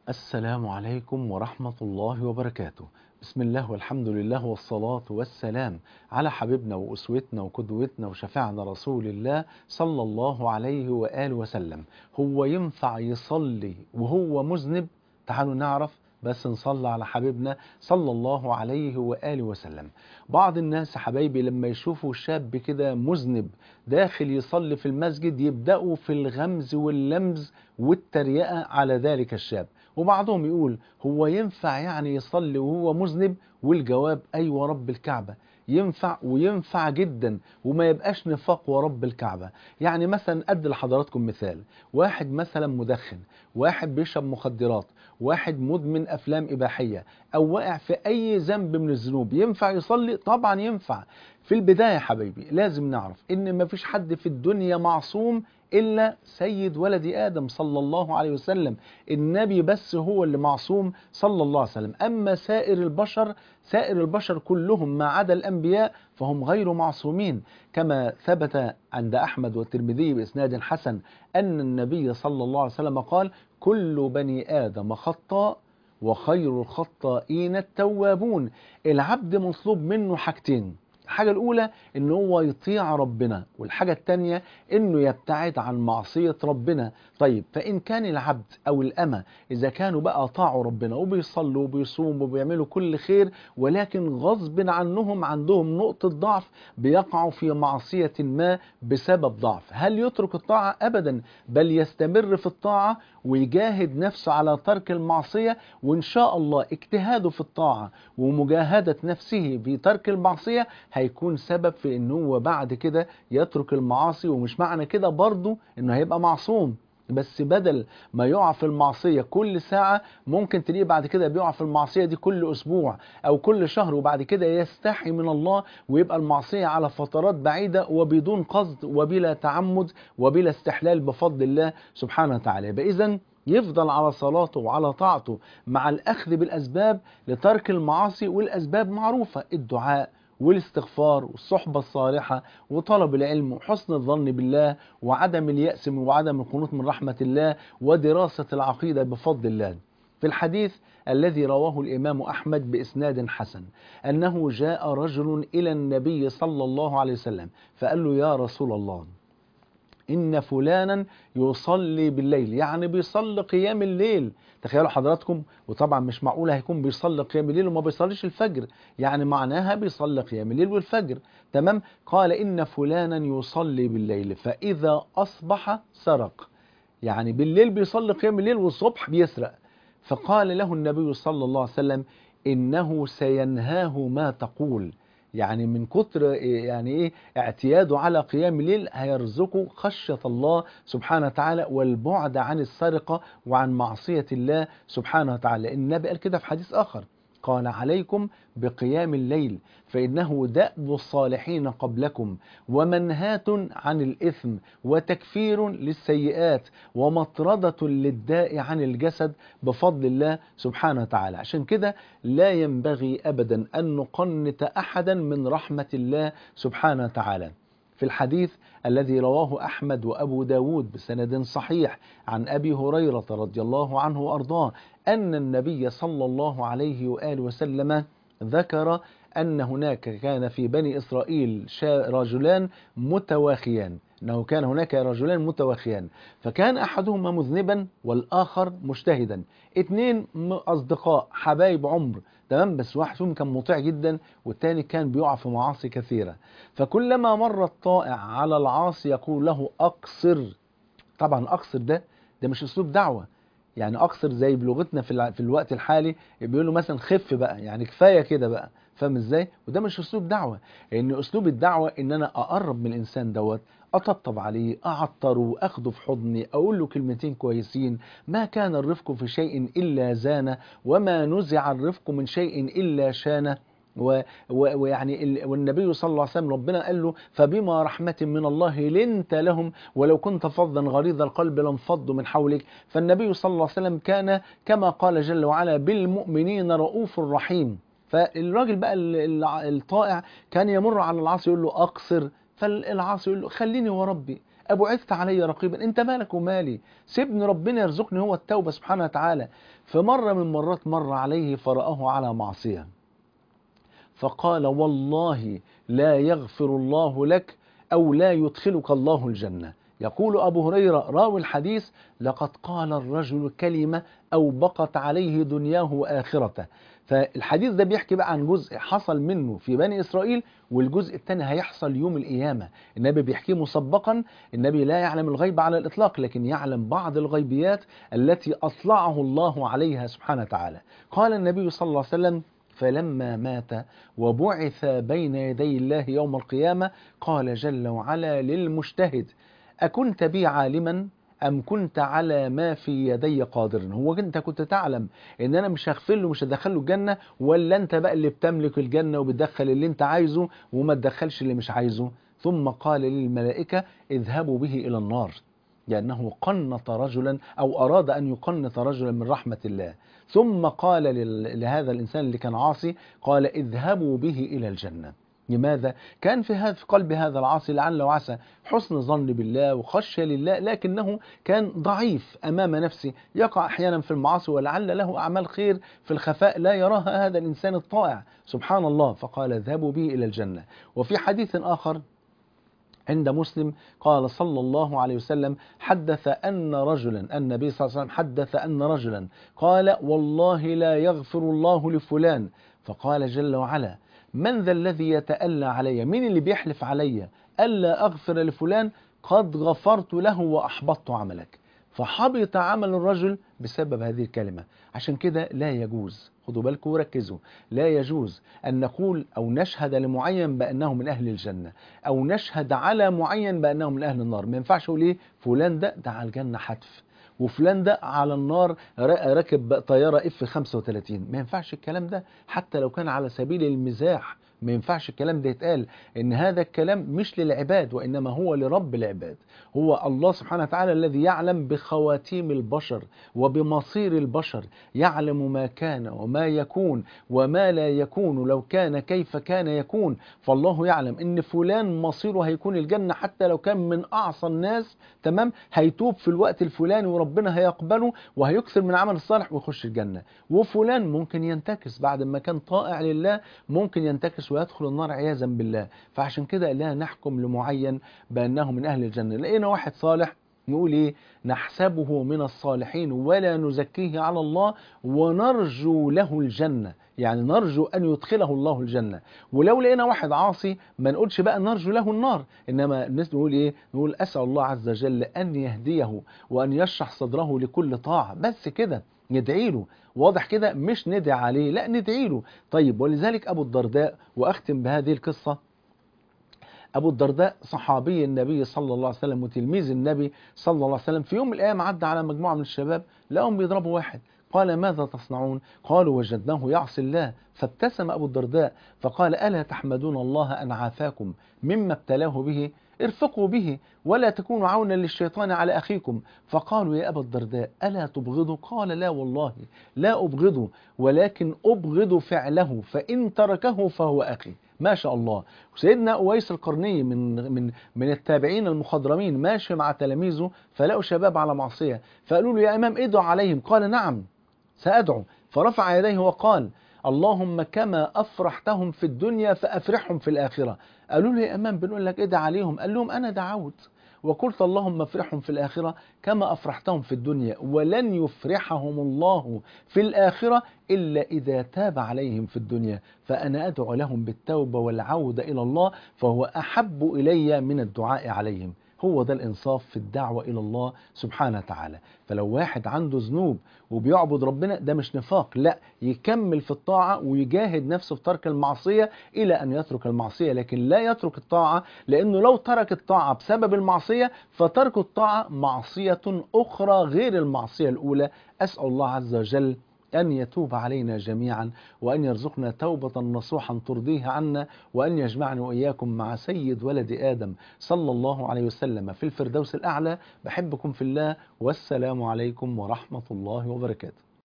السلام عليكم ورحمة الله وبركاته بسم الله والحمد لله والصلاة والسلام على حبيبنا وأسوتنا وقدوتنا وشفيعنا رسول الله صلى الله عليه وآله وسلم هو ينفع يصلي وهو مذنب تعالوا نعرف بس نصلي على حبيبنا صلى الله عليه وآله وسلم بعض الناس حبايبي لما يشوفوا شاب كده مذنب داخل يصلي في المسجد يبدأوا في الغمز واللمز والتريقة على ذلك الشاب وبعضهم يقول هو ينفع يعني يصلي وهو مذنب والجواب أيوة رب الكعبة ينفع وينفع جدا وما يبقاش نفاق ورب الكعبة يعني مثلا أدي لحضراتكم مثال واحد مثلا مدخن واحد بيشرب مخدرات واحد مدمن أفلام إباحية أو واقع في أي ذنب من الذنوب ينفع يصلي طبعا ينفع في البداية يا حبايبي لازم نعرف إن ما فيش حد في الدنيا معصوم إلا سيد ولد آدم صلى الله عليه وسلم النبي بس هو اللي معصوم صلى الله عليه وسلم أما سائر البشر سائر البشر كلهم ما عدا الأنبياء فهم غير معصومين كما ثبت عند أحمد والترمذي بإسناد حسن أن النبي صلى الله عليه وسلم قال كل بني آدم خطاء وخير الخطائين التوابون العبد مطلوب منه حاجتين الحاجة الأولى إن هو يطيع ربنا والحاجة الثانية إنه يبتعد عن معصية ربنا طيب فإن كان العبد أو الأمة إذا كانوا بقى طاعوا ربنا وبيصلوا وبيصوموا وبيعملوا كل خير ولكن غصب عنهم عندهم نقطة ضعف بيقعوا في معصية ما بسبب ضعف هل يترك الطاعة أبدا بل يستمر في الطاعة ويجاهد نفسه على ترك المعصية وإن شاء الله اجتهاده في الطاعة ومجاهدة نفسه في ترك المعصية هيكون سبب في إنه هو بعد كده يترك المعاصي ومش معنى كده برضه إنه هيبقى معصوم بس بدل ما يقع في المعصية كل ساعة ممكن تلاقيه بعد كده بيقع في المعصية دي كل أسبوع أو كل شهر وبعد كده يستحي من الله ويبقى المعصية على فترات بعيدة وبدون قصد وبلا تعمد وبلا استحلال بفضل الله سبحانه وتعالى إذا يفضل على صلاته وعلى طاعته مع الأخذ بالأسباب لترك المعاصي والأسباب معروفة الدعاء والاستغفار والصحبة الصالحة وطلب العلم وحسن الظن بالله وعدم اليأس وعدم القنوط من رحمة الله ودراسة العقيدة بفضل الله في الحديث الذي رواه الإمام أحمد بإسناد حسن أنه جاء رجل إلى النبي صلى الله عليه وسلم فقال له يا رسول الله إن فلانا يصلي بالليل يعني بيصلي قيام الليل تخيلوا حضراتكم وطبعا مش معقول هيكون بيصلي قيام الليل وما بيصليش الفجر يعني معناها بيصلي قيام الليل والفجر تمام قال إن فلانا يصلي بالليل فإذا أصبح سرق يعني بالليل بيصلي قيام الليل والصبح بيسرق فقال له النبي صلى الله عليه وسلم إنه سينهاه ما تقول يعني من كتر يعني ايه اعتياده على قيام الليل هيرزقه خشية الله سبحانه وتعالى والبعد عن السرقة وعن معصية الله سبحانه وتعالى النبي قال كده في حديث آخر قال عليكم بقيام الليل فإنه دأب الصالحين قبلكم ومنهاة عن الإثم وتكفير للسيئات ومطردة للداء عن الجسد بفضل الله سبحانه وتعالى عشان كده لا ينبغي أبدا أن نقنط أحدا من رحمة الله سبحانه وتعالى في الحديث الذي رواه أحمد وأبو داود بسند صحيح عن أبي هريرة رضي الله عنه وأرضاه أن النبي صلى الله عليه وآله وسلم ذكر أن هناك كان في بني إسرائيل رجلان متواخيان أنه كان هناك رجلان متواخيان فكان أحدهما مذنبا والآخر مجتهدا اثنين أصدقاء حبايب عمر تمام بس واحد فيهم كان مطيع جدا والتاني كان بيقع في معاصي كثيرة فكلما مر الطائع على العاصي يقول له أقصر طبعا أقصر ده ده مش أسلوب دعوة يعني أقصر زي بلغتنا في, في الوقت الحالي بيقول له مثلا خف بقى يعني كفاية كده بقى فاهم ازاي وده مش اسلوب دعوه لان اسلوب الدعوه ان انا اقرب من الانسان دوت اطبطب عليه اعطره اخده في حضني اقول له كلمتين كويسين ما كان الرفق في شيء الا زانه وما نزع الرفق من شيء الا شانه ويعني والنبي صلى الله عليه وسلم ربنا قال له فبما رحمة من الله لنت لهم ولو كنت فظا غليظ القلب لانفضوا من حولك فالنبي صلى الله عليه وسلم كان كما قال جل وعلا بالمؤمنين رؤوف رحيم فالراجل بقى الطائع كان يمر على العاصي يقول له أقصر فالعاصي يقول له خليني وربي أبعثت علي رقيبا أنت مالك ومالي سيبني ربنا يرزقني هو التوبة سبحانه وتعالى فمرة من مرات مر عليه فرآه على معصية فقال والله لا يغفر الله لك أو لا يدخلك الله الجنة يقول أبو هريرة راوي الحديث لقد قال الرجل كلمة أو بقت عليه دنياه وآخرته فالحديث ده بيحكي بقى عن جزء حصل منه في بني إسرائيل والجزء الثاني هيحصل يوم القيامة النبي بيحكيه مسبقا النبي لا يعلم الغيب على الإطلاق لكن يعلم بعض الغيبيات التي أطلعه الله عليها سبحانه وتعالى قال النبي صلى الله عليه وسلم فلما مات وبعث بين يدي الله يوم القيامة قال جل وعلا للمجتهد أكنت بي عالما أم كنت على ما في يدي قادر هو أنت كنت تعلم إن أنا مش هغفر له مش هدخله الجنة ولا أنت بقى اللي بتملك الجنة وبتدخل اللي أنت عايزه وما تدخلش اللي مش عايزه ثم قال للملائكة اذهبوا به إلى النار لأنه قنط رجلا أو أراد أن يقنط رجلا من رحمة الله ثم قال لهذا الإنسان اللي كان عاصي قال اذهبوا به إلى الجنة لماذا؟ كان في هذا في قلب هذا العاصي لعل وعسى حسن ظن بالله وخشية لله لكنه كان ضعيف أمام نفسه يقع أحيانا في المعاصي ولعل له أعمال خير في الخفاء لا يراها هذا الإنسان الطائع سبحان الله فقال اذهبوا به إلى الجنة وفي حديث آخر عند مسلم قال صلى الله عليه وسلم حدث أن رجلا النبي صلى الله عليه وسلم حدث أن رجلا قال والله لا يغفر الله لفلان فقال جل وعلا من ذا الذي يتألى علي مين اللي بيحلف علي ألا أغفر لفلان قد غفرت له وأحبطت عملك فحبط عمل الرجل بسبب هذه الكلمة عشان كده لا يجوز خدوا بالكم وركزوا لا يجوز أن نقول أو نشهد لمعين بأنه من أهل الجنة أو نشهد على معين بأنه من أهل النار ما ينفعش أقول إيه فلان ده ده على الجنة حتف وفلان ده على النار راكب طيارة اف 35 ما ينفعش الكلام ده حتى لو كان على سبيل المزاح ما ينفعش الكلام ده يتقال ان هذا الكلام مش للعباد وانما هو لرب العباد هو الله سبحانه وتعالى الذي يعلم بخواتيم البشر وبمصير البشر يعلم ما كان وما يكون وما لا يكون لو كان كيف كان يكون فالله يعلم ان فلان مصيره هيكون الجنة حتى لو كان من اعصى الناس تمام هيتوب في الوقت الفلاني وربنا هيقبله وهيكثر من عمل الصالح ويخش الجنة وفلان ممكن ينتكس بعد ما كان طائع لله ممكن ينتكس ويدخل النار عياذا بالله فعشان كده لا نحكم لمعين بأنه من أهل الجنة لقينا واحد صالح نقول ايه نحسبه من الصالحين ولا نزكيه على الله ونرجو له الجنة يعني نرجو أن يدخله الله الجنة ولو لقينا واحد عاصي ما نقولش بقى نرجو له النار إنما الناس نقول إيه نقول أسأل الله عز وجل أن يهديه وأن يشرح صدره لكل طاعة بس كده ندعي له واضح كده مش ندعي عليه لا ندعي له طيب ولذلك أبو الدرداء وأختم بهذه القصة أبو الدرداء صحابي النبي صلى الله عليه وسلم وتلميذ النبي صلى الله عليه وسلم في يوم من الأيام عدى على مجموعة من الشباب لقوا بيضربوا واحد قال ماذا تصنعون قالوا وجدناه يعصي الله فابتسم أبو الدرداء فقال ألا تحمدون الله أن عافاكم مما ابتلاه به ارفقوا به ولا تكونوا عونا للشيطان على أخيكم فقالوا يا أبا الدرداء ألا تبغضوا قال لا والله لا أبغضه ولكن أبغض فعله فإن تركه فهو أخي ما شاء الله سيدنا أويس القرني من من من التابعين المخضرمين ماشي مع تلاميذه فلقوا شباب على معصية فقالوا له يا إمام ادعو عليهم قال نعم سأدعو فرفع يديه وقال اللهم كما أفرحتهم في الدنيا فأفرحهم في الآخرة قالوا له يا إمام بنقول لك ادعى عليهم قال لهم أنا دعوت وقلت اللهم افرحهم في الآخرة كما أفرحتهم في الدنيا ولن يفرحهم الله في الآخرة إلا إذا تاب عليهم في الدنيا فأنا أدعو لهم بالتوبة والعودة إلى الله فهو أحب إلي من الدعاء عليهم هو ده الإنصاف في الدعوة إلى الله سبحانه وتعالى فلو واحد عنده ذنوب وبيعبد ربنا ده مش نفاق لا يكمل في الطاعة ويجاهد نفسه في ترك المعصية إلى أن يترك المعصية لكن لا يترك الطاعة لأنه لو ترك الطاعة بسبب المعصية فترك الطاعة معصية أخرى غير المعصية الأولى أسأل الله عز وجل أن يتوب علينا جميعا وأن يرزقنا توبة نصوحا ترضيه عنا وأن يجمعنا وإياكم مع سيد ولد آدم صلى الله عليه وسلم في الفردوس الأعلى بحبكم في الله والسلام عليكم ورحمة الله وبركاته